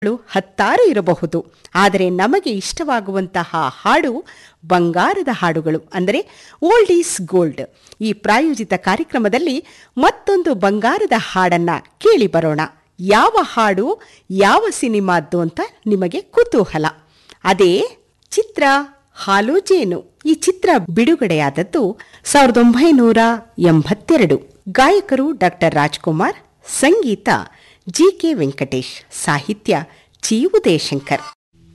ಗಳು ಹತ್ತಾರು ಇರಬಹುದು ಆದರೆ ನಮಗೆ ಇಷ್ಟವಾಗುವಂತಹ ಹಾಡು ಬಂಗಾರದ ಹಾಡುಗಳು ಅಂದರೆ ಓಲ್ಡ್ ಈಸ್ ಗೋಲ್ಡ್ ಈ ಪ್ರಾಯೋಜಿತ ಕಾರ್ಯಕ್ರಮದಲ್ಲಿ ಮತ್ತೊಂದು ಬಂಗಾರದ ಹಾಡನ್ನ ಕೇಳಿ ಬರೋಣ ಯಾವ ಹಾಡು ಯಾವ ಸಿನಿಮಾದ್ದು ಅಂತ ನಿಮಗೆ ಕುತೂಹಲ ಅದೇ ಚಿತ್ರ ಹಾಲು ಜೇನು ಈ ಚಿತ್ರ ಬಿಡುಗಡೆಯಾದದ್ದು ಸಾವಿರದ ಒಂಬೈನೂರ ಎಂಬತ್ತೆರಡು ಗಾಯಕರು ಡಾಕ್ಟರ್ ರಾಜ್ಕುಮಾರ್ ಸಂಗೀತ ಜಿ ಕೆ ವೆಂಕಟೇಶ್ ಸಾಹಿತ್ಯ ಚಿ ಉದಯಶಂಕರ್